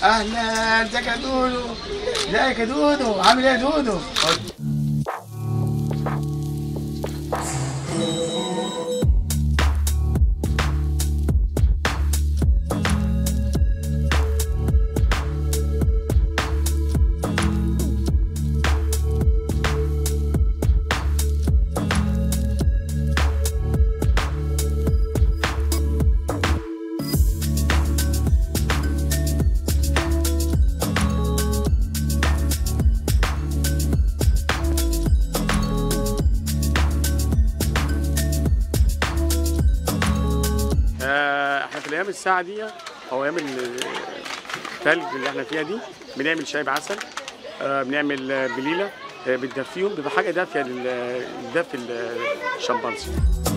اهلا ازيك يا دودو ازيك يا دودو عامل ايه يا دودو آه، احنا في الايام الساعه دي او ايام ال- الثلج اللي احنا فيها دي بنعمل شاي بعسل آه، بنعمل آه، بليله آه، بتدفيهم بيبقى حاجه دافيه لل- لدفء الشمبانسي